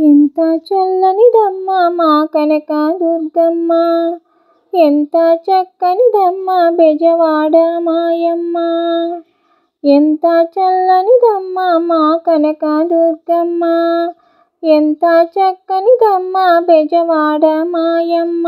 ఎంత చల్లనిదమ్మ మా కనక దుర్గమ్మ ఎంత చక్కనిదమ్మ బెజవాడ మాయమ్మ ఎంత చల్లనిదమ్మ మా కనక దుర్గమ్మ ఎంత చక్కనిదమ్మ బెజవాడ మాయమ్మ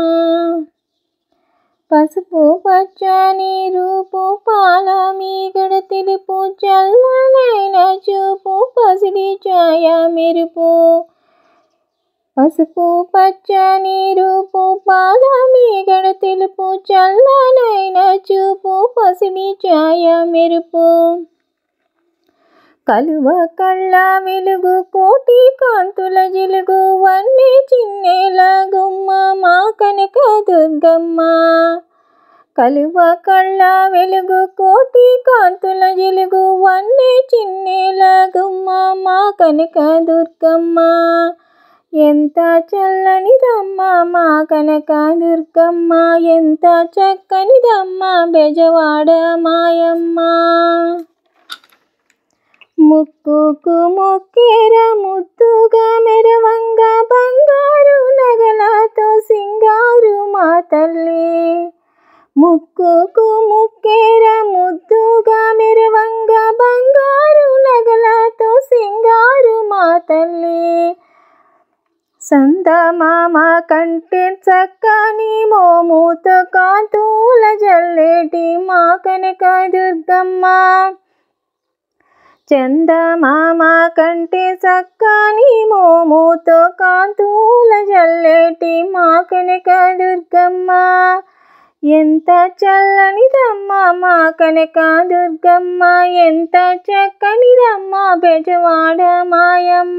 పసుపు పచ్చని రూపు పాల మీగడ తెలుపు చల్లనైన చూపు పసిడి ఛాయ మెరుపు పసుపు పచ్చని రూపు పాల మీగడ తెలుపు చల్లనైన చూపు పసిడి ఛాయ మెరుపు కలువ కళ్ళ వెలుగు కోటి కాంతుల జిలుగు వన్నె చిన్నెల గుమ్మ మా కనక దుర్గమ్మ కలువ కళ్ళ వెలుగు కోటి కాంతుల జిలుగు వన్నె చిన్నెల గుమ్మ మా కనక దుర్గమ్మ ఎంత చల్లనిదమ్మ మా కనక దుర్గమ్మ ఎంత చక్కనిదమ్మ బెజవాడ మాయమ్మ ముక్కుకు మొక్కేర ముద్దుగా మెరవంగ బంగారు నగలతో సింగారు మా తల్లి ముక్కుకు ముక్కేర ముద్దుగా మెరవంగ బంగారు నగలతో సింగారు మా తల్లి సందమామ కంటే చక్కని మోముతో కాంతుల జల్లేటి మా కనక దుర్గమ్మ చందమామ కంటే చక్కని మోముతో కాంతుల జల్లేటి మా కనక దుర్గమ్మ ఎంత చల్లనిదమ్మ మా కనక దుర్గమ్మ ఎంత చక్కనిదమ్మ బెజవాడ మాయమ్మ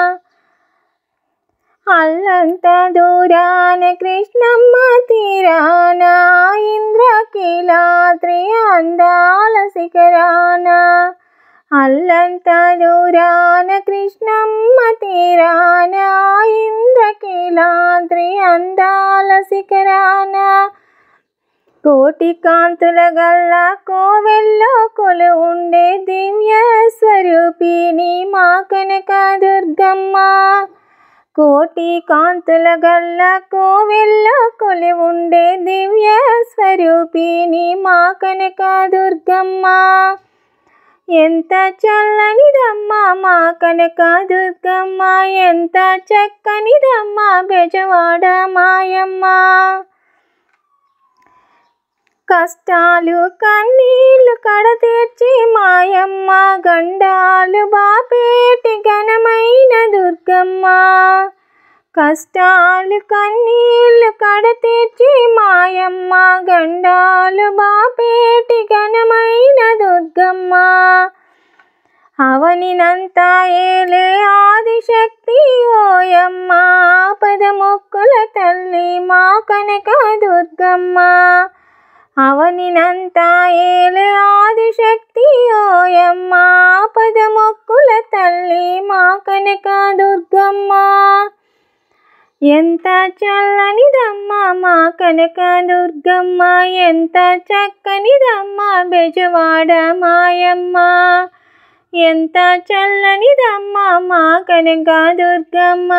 అల్లంత దూరాన కృష్ణమ్మ తీరాన ఇంద్రకీలాద్రి అందాల శిఖరాన అల్లంత దూరాన కృష్ణమ్మ తీరాన ఇంద్రకీలాద్రి అందాల శిఖరాన కోటి కాంతుల గల్ల కోవెల్లో కొలు ఉండే దివ్య స్వరూపిణి మా కనక దుర్గమ్మ కోటి కాంతుల గల్ల కోవెల్లో కొలి ఉండే దివ్య స్వరూపిణి మా కనక దుర్గమ్మ ఎంత చల్లనిదమ్మ మా కనక దుర్గమ్మ ఎంత చక్కనిదమ్మ బెజవాడ మాయమ్మ కష్టాలు కన్నీళ్లు కడతీర్చి మాయమ్మ గండాలు బాపేటి ఘనమైన దుర్గమ్మ కష్టాలు కన్నీళ్లు కడతీర్చి మాయమ్మ గండాలు బాపేటి ఘనమైన దుర్గమ్మ అవనినంతా ఏలే ఆదిశక్తి ఓయమ్మ పదమొక్కుల తల్లి మా కనక దుర్గమ్మ అవనినంతా ఏలే ఆదిశక్తి ఓయమ్మ పదమొక్కుల తల్లి మా కనక దుర్గమ్మ ఎంత చల్లనిదమ్మ మా కనక దుర్గమ్మ ఎంత చక్కనిదమ్మ బెజవాడ మాయమ్మ ఎంత చల్లనిదమ్మ మా కనక దుర్గమ్మ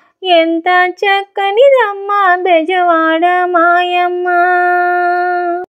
ఎంత చక్కనిదమ్మ బెజవాడ మాయమ్మ